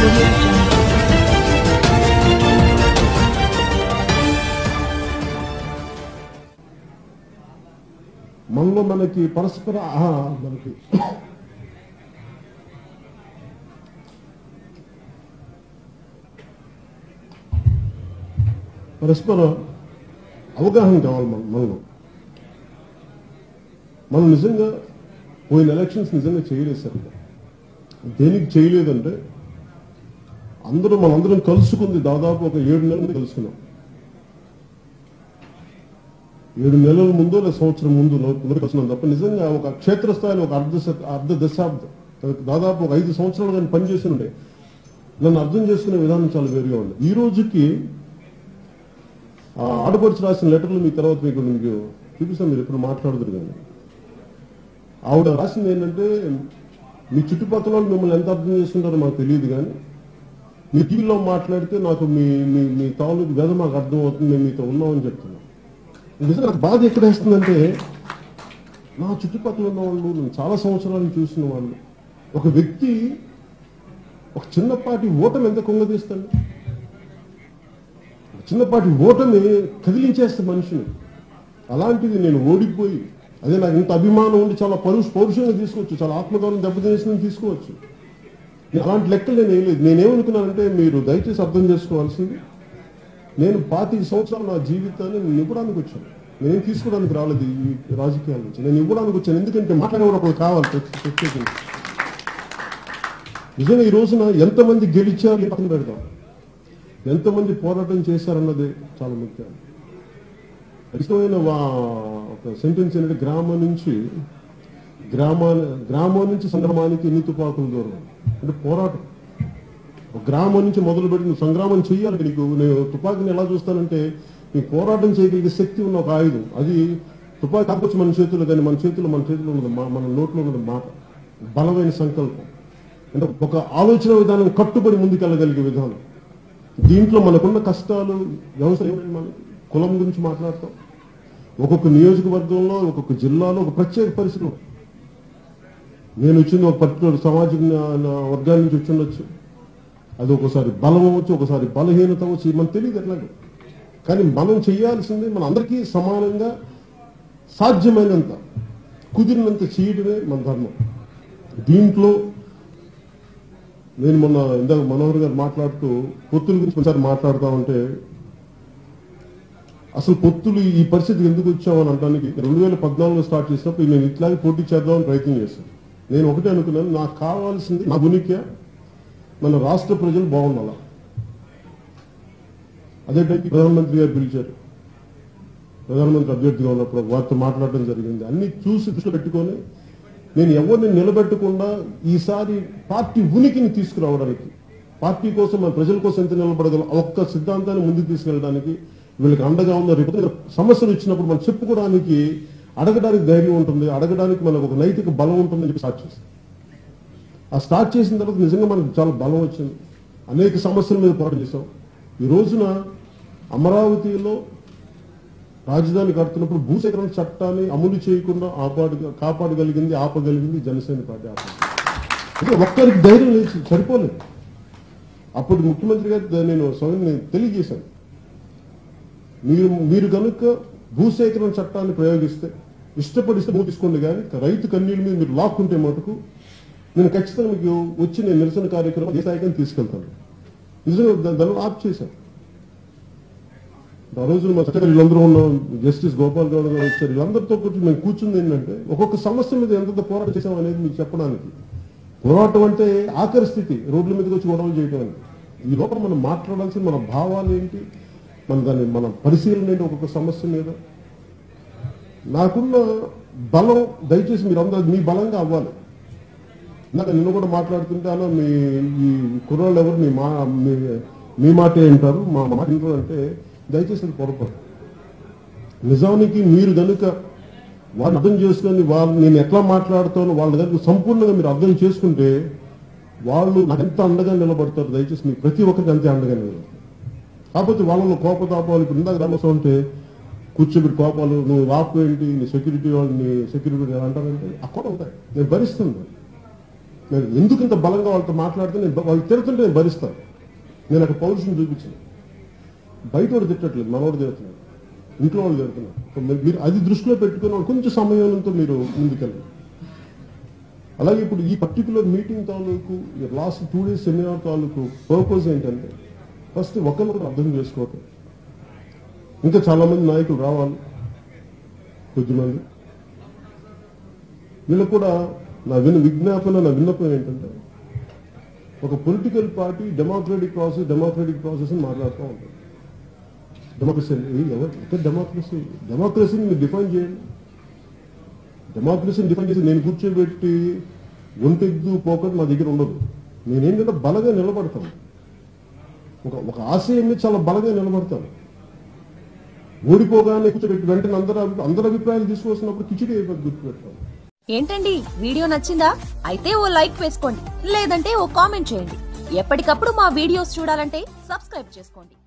audio jungle. మనలో మనకి పరస్పర ఆహా, మనకి పరస్పర అవగాహన కావాలి మన మనలో మనం నిజంగా పోయిన ఎలక్షన్స్ నిజంగా చేయలేదు సార్ దేనికి చేయలేదంటే అందరూ మనందరం కలుసుకుంది దాదాపు ఒక ఏడు నెలల ముందు కలుసుకున్నాం ఏడు నెలల ముందు లేదా సంవత్సరం ముందు ముందు కలుసుకున్నాం తప్ప నిజంగా ఒక క్షేత్రస్థాయిలో ఒక అర్ధ శత- అర్ధ దశాబ్దం దాదాపు ఒక ఐదు సంవత్సరాలు కానీ పనిచేసి ఉండే నన్ను అర్థం చేసుకునే విధానం చాలా వేరుగా ఉంది ఈ రోజుకి ఆ ఆడపడుచు రాసిన లెటర్లు మీ తర్వాత మీకు మీకు చూపిస్తాను మీరు ఎప్పుడు మాట్లాడుతారు కానీ ఆవిడ రాసింది ఏంటంటే మీ చుట్టుపక్కల వాళ్ళు మిమ్మల్ని ఎంత అర్థం చేసుకుంటారో మాకు తెలియదు కానీ మీ టీవీలో మాట్లాడితే నాకు మీ మీ మీ తాలూకు వేద మాకు అర్థం అవుతుంది మేము మీతో ఉన్నామని చెప్తున్నాం నిజంగా నాకు బాధ ఎక్కడ వేస్తుందంటే నా చుట్టుపక్కల ఉన్న వాళ్ళు నేను చాలా సంవత్సరాలు చూసిన వాళ్ళు ఒక వ్యక్తి ఒక చిన్నపాటి ఓటమి ఎంత కుంగదీస్తాడు ఒక చిన్నపాటి ఓటమి కదిలించేస్తే మనిషిని అలాంటిది నేను ఓడిపోయి అదే నాకు ఇంత అభిమానం ఉండి చాలా పరుష పౌరుషంగా తీసుకోవచ్చు చాలా ఆత్మగౌరవం దెబ్బతీసిన తీసుకోవచ్చు నేను అలాంటి లెక్కలు నేను వేయలేదు నేనేమనుకున్నానంటే మీరు దయచేసి అర్థం చేసుకోవాల్సింది నేను పాతిక సంవత్సరాలు నా జీవితాన్ని నేను ఇవ్వడానికి వచ్చాను నేను తీసుకోవడానికి రాలేదు ఈ రాజకీయాల నుంచి నేను ఇవ్వడానికి వచ్చాను ఎందుకంటే మాట్లాడేవాడు ఒకరు కావాలి ప్రత్యేక- ప్రత్యేకించి నిజంగా ఈ రోజున ఎంతమంది గెలిచారు ఈ పక్కన పెడదాం ఎంతమంది పోరాటం చేశారన్నది చాలా ముఖ్యం ఇష్టమైన వా- ఒక సెంటెన్స్ ఏంటంటే గ్రామం నుంచి గ్రామా గ్రామం నుంచి సంగ్రామానికి ఎన్ని తుపాకుల దూరం అంటే పోరాటం ఒక గ్రామం నుంచి మొదలు పెట్టి నువ్వు సంగ్రామం చెయ్యాలి నీకు నేను తుపాకీని ఎలా చూస్తానంటే నీ పోరాటం చేయగలిగే శక్తి ఉన్న ఒక ఆయుధం అది తుపాకీ కాకపోతే మన చేతుల్లో కానీ మన చేతుల్లో మన చేతిలో ఉన్నది మా- మన నోట్లో ఉన్నది మాట బలమైన సంకల్పం అంటే ఒక ఆలోచన విధానం కట్టుబడి ముందుకెళ్ళగలిగే విధానం దీంట్లో మనకున్న కష్టాలు వ్యవసాయం ఏమిటి మనకి కులం గురించి మాట్లాడతాం ఒక్కొక్క నియోజకవర్గంలో ఒక్కొక్క జిల్లాలో ఒక ప్రత్యేక పరిస్థితులు నేను వచ్చింది ఒక పర్టికులర్ సామాజిక న్యా- నా- వర్గాల నుంచి వచ్చి ఉండొచ్చు అది ఒకసారి బలం అవ్వచ్చు ఒకసారి బలహీనత అవ్వచ్చు మనకు తెలియదు ఎట్లాగే కానీ మనం చేయాల్సింది మన అందరికీ సమానంగా సాధ్యమైనంత కుదిరినంత చేయడమే మన ధర్మం దీంట్లో నేను మొన్న ఇందాక మనోహర్ గారు మాట్లాడుతూ పొత్తుల గురించి ఒకసారి మాట్లాడుతా ఉంటే అసలు పొత్తులు ఈ పరిస్థితికి ఎందుకు వచ్చామని అనడానికి రెండు వేల పద్నాలుగులో స్టార్ట్ చేసినప్పుడు నేను ఇట్లాగే పోటీ చేద్దామని ప్రయత్నం చేశాను నేను ఒకటే అనుకున్నాను నాకు కావాల్సింది నా ఉనికి మన రాష్ట్ర ప్రజలు బాగుండాల అదే టైంకి ప్రధానమంత్రి గారు పిలిచారు ప్రధానమంత్రి అభ్యర్థిగా ఉన్నప్పుడు వారితో మాట్లాడడం జరిగింది అన్ని చూసి దృష్టిలో పెట్టుకొని నేను ఎవరిని నిలబెట్టకుండా ఈసారి పార్టీ ఉనికిని తీసుకురావడానికి పార్టీ కోసం మన ప్రజల కోసం ఎంత నిలబడగలం ఆ ఒక్క సిద్ధాంతాన్ని ముందుకు తీసుకెళ్ళడానికి వీళ్ళకి అండగా ఉన్న రేపు పొద్దున్న సమస్యలు వచ్చినప్పుడు మనం చెప్పుకోవడానికి అడగడానికి ధైర్యం ఉంటుంది అడగడానికి మనకు ఒక నైతిక బలం ఉంటుందని చెప్పి స్టార్ట్ చేస్తాం ఆ స్టార్ట్ చేసిన తర్వాత నిజంగా మనకు చాలా బలం వచ్చింది అనేక సమస్యల మీద పోరాటం చేశాం ఈ రోజున అమరావతిలో రాజధాని కడుతున్నప్పుడు భూసేకరణ చట్టాన్ని అమలు చేయకుండా ఆపాడు కాపాడగలిగింది ఆపగలిగింది జనసేన పార్టీ ఆపాడు అంటే ఒక్కరికి ధైర్యం లేదు సరిపోలేదు అప్పుడు ముఖ్యమంత్రి గారు నేను స్వయం నేను తెలియజేశాను మీరు మీరు కనుక భూసేకరణ చట్టాన్ని ప్రయోగిస్తే ఇష్టపడిస్తే భూ తీసుకోండి కానీ రైతు కన్నీళ్ళ మీద మీరు లాక్కుంటే మటుకు నేను ఖచ్చితంగా మీకు వచ్చి నేను నిరసన కార్యక్రమం ఏ స్థాయికి తీసుకెళ్తాను నిజంగా దా- దాన్ని ఆప్ చేశాను ఆ రోజు మా సెక్రటరీ వీళ్ళందరూ ఉన్నాం జస్టిస్ గోపాల్ గౌడ్ గారు వచ్చారు వీళ్ళందరితో కూర్చొని మేము కూర్చుంది ఏంటంటే ఒక్కొక్క సమస్య మీద ఎంత పోరాటం చేసాం అనేది మీకు చెప్పడానికి పోరాటం అంటే ఆఖరి స్థితి రోడ్ల మీదకి వచ్చి గొడవలు చేయడం అని ఈ లోపల మనం మాట్లాడాల్సిన మన భావాలు ఏంటి మన దాన్ని మన పరిశీలన ఏంటి ఒక్కొక్క సమస్య మీద నాకున్న బలం దయచేసి మీరు అందరూ మీ బలంగా అవ్వాలి ఇందాక నిన్ను కూడా మాట్లాడుతుంటే అలా మీ ఈ కుర్రాళ్ళు ఎవరు మీ మా మీ- మీ మాటే వింటారు మా మాట వింటారు అంటే దయచేసి అది పొరపాటు నిజానికి మీరు కనుక వాళ్ళని అర్థం చేసుకొని వాళ్ళు నేను ఎట్లా మాట్లాడుతానో వాళ్ళ దగ్గర సంపూర్ణంగా మీరు అర్థం చేసుకుంటే వాళ్ళు నాకు ఎంత అండగా నిలబడతారు దయచేసి మీకు ప్రతి ఒక్కరికి అంతే అండగా నిలబడతారు కాకపోతే వాళ్ళలో కోపతాపాలు ఇప్పుడు ఇందాక రామస్వామి ఉంటే కూర్చోబెట్టి కోపాలు నువ్వు రాపు ఏంటి నీ సెక్యూరిటీ వాళ్ళు నీ సెక్యూరిటీ ఎలా అంటారంటే అక్కడ ఉంటాయి నేను భరిస్తుంది నేను ఎందుకు ఇంత బలంగా వాళ్ళతో మాట్లాడితే నేను వాళ్ళు తిడుతుంటే నేను భరిస్తాను నేను అక్కడ పౌరుషం చూపించాను బయట వాడు తిట్టట్లేదు మనవాడు తిడుతున్నాడు ఇంట్లో వాళ్ళు తిడుతున్నారు సో మీరు- మీరు అది దృష్టిలో పెట్టుకుని వాళ్ళు కొంచెం సమయంతో మీరు ముందుకెళ్ళండి అలాగే ఇప్పుడు ఈ పర్టికులర్ మీటింగ్ తాలూకు లాస్ట్ టూ డేస్ సెమినార్ తాలూకు పర్పస్ ఏంటంటే ఫస్ట్ ఒకరినొకరు అర్థం చేసుకోవటం ఇంకా చాలా మంది నాయకులు రావాలి కొద్దిమంది వీళ్ళకు కూడా నా విన విజ్ఞాపన నా విన్నపం ఏంటంటే ఒక political party democratic process democratic process అని మాట్లాడుతూ ఉంటారు డెమోక్రసీ అంటే ఎవరు ఎక్కడ డెమోక్రసీ డెమోక్రసీని మీరు డిఫైన్ చేయండి డెమోక్రసీని డిఫైన్ చేసి నేను కూర్చోబెట్టి ఒంటెద్దు పోకట్ మా దగ్గర ఉండదు నేనేంటంటే బలంగా నిలబడతాను ఒక ఒక ఆశయం మీద చాలా బలంగా నిలబడతాను ఓడిపోగానే కూర్చోబెట్టి వెంటనే అందరూ అభి- అందరి అభిప్రాయాలు తీసుకొస్తున్నప్పుడు కిచిడి అయిపోయి గుర్తుపెడతాను ఏంటండి వీడియో నచ్చిందా అయితే ఓ లైక్ వేసుకోండి లేదంటే ఓ కామెంట్ చేయండి ఎప్పటికప్పుడు మా వీడియోస్ చూడాలంటే సబ్స్క్రైబ్ చేసుకోండి